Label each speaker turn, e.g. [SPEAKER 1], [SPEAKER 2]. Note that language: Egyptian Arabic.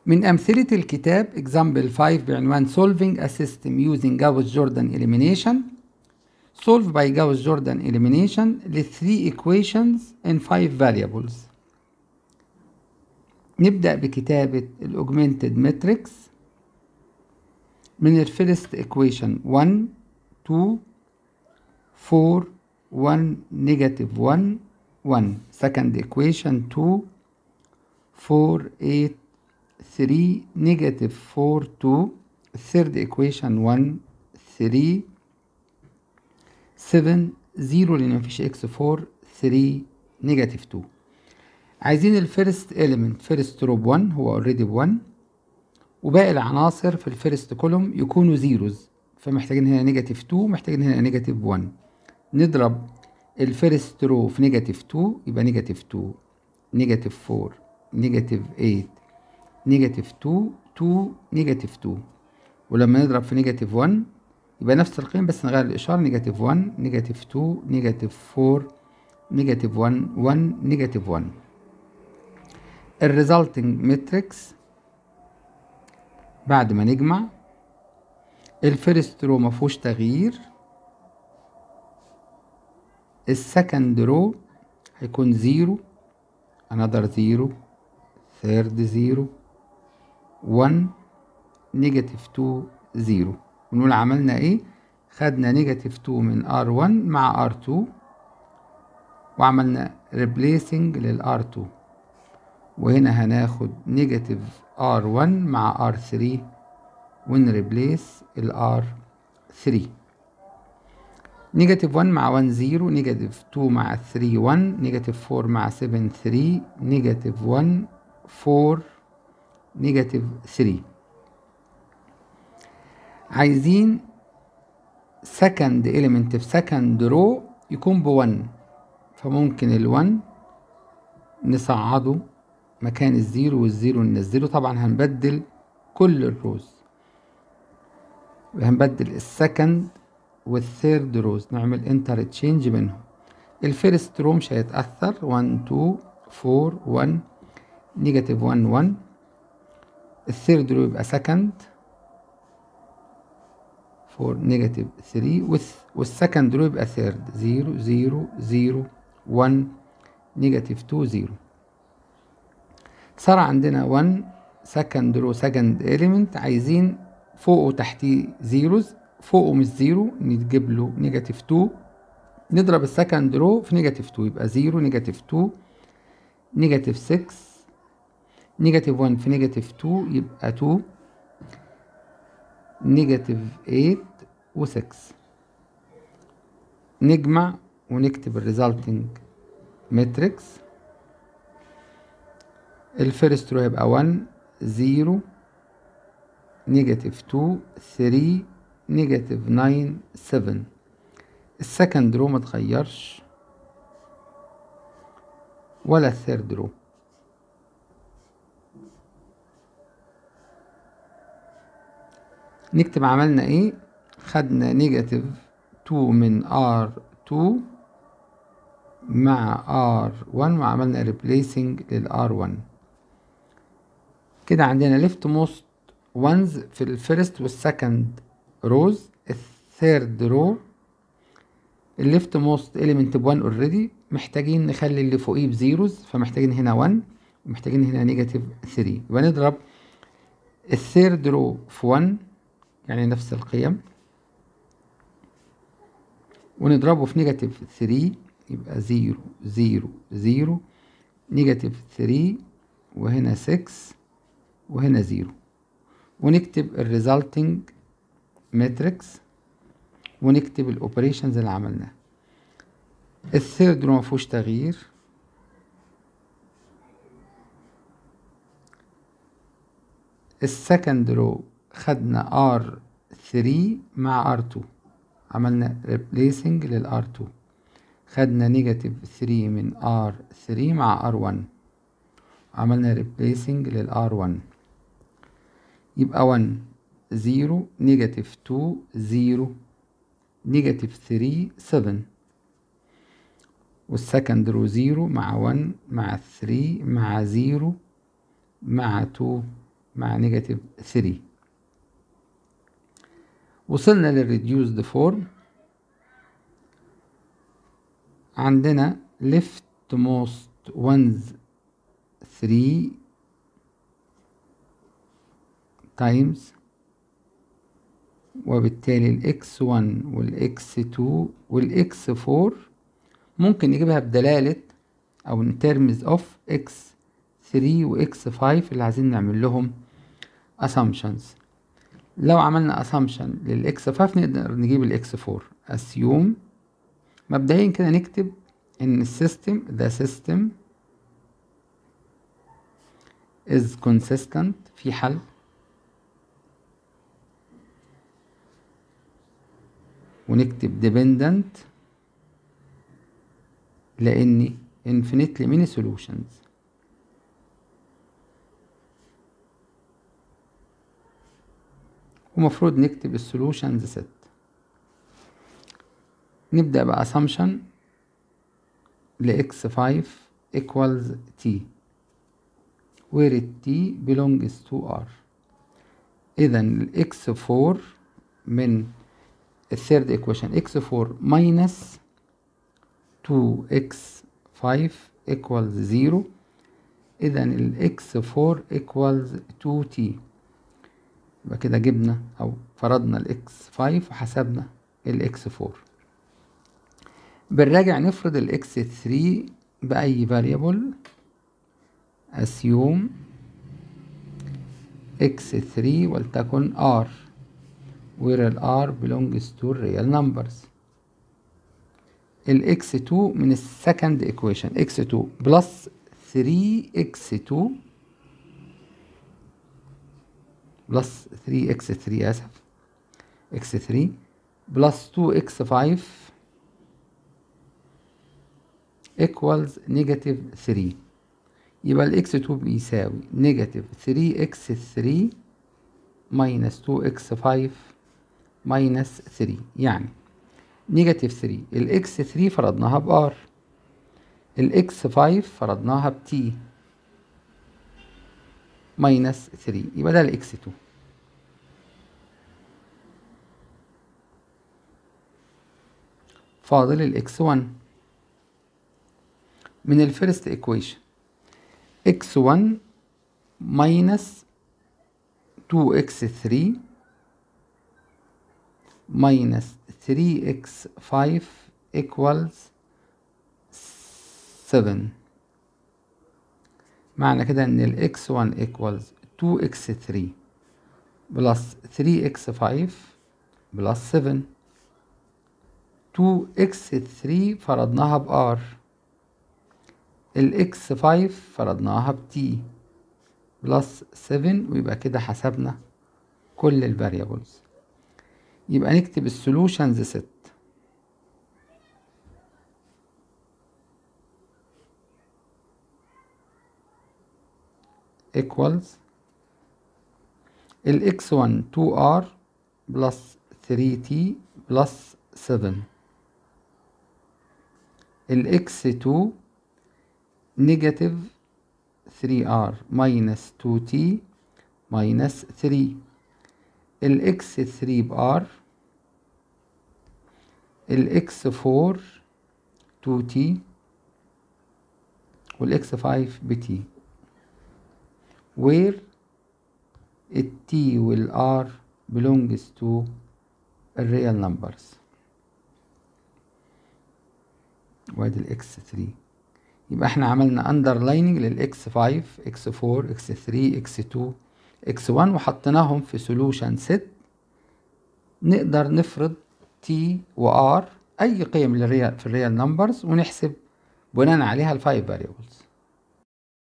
[SPEAKER 1] من أمثلة الكتاب example 5 بعنوان solving a system using Gauss-Jordan elimination solve by Gauss-Jordan elimination ل 3 equations in 5 variables نبدأ بكتابة ال augmented matrix من ال first equation 1 2 4 1 negative 1 1 second equation 2 4 8 3 negative 4 2 third equation 1 3 7 0 لان مفيش اكس 4 3 نيجاتيف 2 عايزين الفيرست element فيرست رو ب 1 هو اوريدي ب 1 وباقي العناصر في الفيرست كولوم يكونوا زيروز فمحتاجين هنا نيجاتيف 2 محتاجين هنا نيجاتيف 1 نضرب الفيرست رو في نيجاتيف 2 يبقى نيجاتيف 2 نيجاتيف 4 نيجاتيف 8 نيجاتيف 2 2 نيجاتيف 2 ولما نضرب في نيجاتيف 1 يبقى نفس القيم بس نغير الإشارة نيجاتيف 1 نيجاتيف 2 نيجاتيف 4 نيجاتيف 1 1 نيجاتيف 1 الريزلتنج ماتريكس بعد ما نجمع الفيرست رو مفهوش تغيير السكند رو هيكون زيرو another زيرو third زيرو 1 نيجاتيف 2 0 ونقول عملنا ايه خدنا نيجاتيف 2 من R1 مع R2 وعملنا replacing لل R2 وهنا هناخد نيجاتيف R1 مع R3 ونريبليس ال R3 نيجاتيف 1 مع 1 0 نيجاتيف 2 مع 3 1 نيجاتيف 4 مع 7 3 نيجاتيف 1 4 نيجاتيف 3 عايزين second element في second row يكون ب 1 فممكن ال 1 نصعده مكان الزيرو والزيرو ننزله طبعا هنبدل كل الروز هنبدل السكند والثيرد روز نعمل انتر تشينج بينهم الفيرست رو مش هيتأثر 1 2 4 1 نيجاتيف 1 1 الثيرد رو يبقى سكند فور نيجاتيف 3 والسكند رو يبقى ثيرد 0 0 0 1 نيجاتيف 2 0 صار عندنا 1 سكند رو سكند اليمنت عايزين فوقه وتحتيه زيروز فوقه مش زيرو نجيب له نيجاتيف 2 نضرب السكند رو في نيجاتيف 2 يبقى 0 نيجاتيف 2 نيجاتيف 6 نيجاتيف 1 في نيجاتيف 2 يبقى 2 نيجاتيف 8 و6 نجمع ونكتب الريزلتنج ماتريكس الفيرست رو هيبقى 1 0 نيجاتيف 2 3 نيجاتيف 9 7 السكند رو متغيرش ولا الثيرد رو نكتب عملنا ايه خدنا نيجاتيف 2 من R2 مع R1 وعملنا replacing لل R1 كده عندنا left most ones في الفيرست والسكند روز الثيرد رو الليفت موست element ب 1 اوريدي محتاجين نخلي اللي فوقيه بزيروز فمحتاجين هنا 1 ومحتاجين هنا نيجاتيف 3 يبقى نضرب الثيرد رو في 1 يعني نفس القيم ونضربه في نيجاتيف 3 يبقى 0 0 0 نيجاتيف 3 وهنا 6 وهنا 0 ونكتب الريزلتنج ماتريكس ونكتب الاوبريشنز اللي عملناها الثيرد رو مفهوش تغيير السكند رو خدنا R3 مع R2 عملنا replacing لل R2 خدنا نيجاتيف 3 من R3 مع R1 عملنا replacing لل R1 يبقى 1 0 نيجاتيف 2 0 نيجاتيف 3 7 والسكند رو 0 مع 1 مع 3 مع 0 مع 2 مع نيجاتيف 3 وصلنا للريديوزد فورم عندنا leftmost ones 3 times وبالتالي الاكس 1 والاكس 2 والاكس 4 ممكن نجيبها بدلالة او in terms of x 3 و x 5 اللي عايزين نعمل لهم assumptions لو عملنا assumption للاكس 5 نقدر نجيب الاكس 4 assume مبدئيا كده نكتب ان السيستم the system is consistent في حل ونكتب dependent لاني infinitely many solutions ومفروض نكتب السولوشنز ست نبدأ بأسامشن ل x5 equals t where t belongs to r إذا ال x4 من الثيرد equation x4 minus 2x5 equals 0 إذا ال x4 equals 2t يبقى كده جبنا أو فرضنا ال x5 وحسبنا ال x4 بالراجع نفرض ال x3 بأي variable assume x3 ولتكن r where ال r belongs to real numbers ال x2 من السكند equation x2 plus 3x2 بلس 3x3 آسف x3 بلس 2x5 equals negative 3 يبقى ال x2 بيساوي negative 3x3 minus 2x5 minus 3 يعني negative 3 ال x3 فرضناها ب r ال x5 فرضناها ب t ماينس 3 يبقى ده الاكس 2 فاضل الاكس 1 من الفيرست ايكويشن اكس 1 ماينس 2 اكس 3 ماينس 3 اكس 5 equals 7 معنى كده ان ال x1 equals 2x3 بلس 3x5 بلس 7 2x3 فرضناها ب r ال x5 فرضناها ب t بلس 7 ويبقى كده حسبنا كل الفاريبلز يبقى نكتب السولوشنز ست equals ال x1 2r plus 3t plus 7 ال x2 negative 3r minus 2t minus 3 ال x3 بr ال x4 2t وال x5 بt where ال t وال r belongs to real numbers وادي ال x3 يبقى احنا عملنا underlining لل x5 x4 x3 x2 x1 وحطيناهم في solution set نقدر نفرض t و r اي قيم للريال في الريال نمبرز ونحسب بناء عليها الفايف variables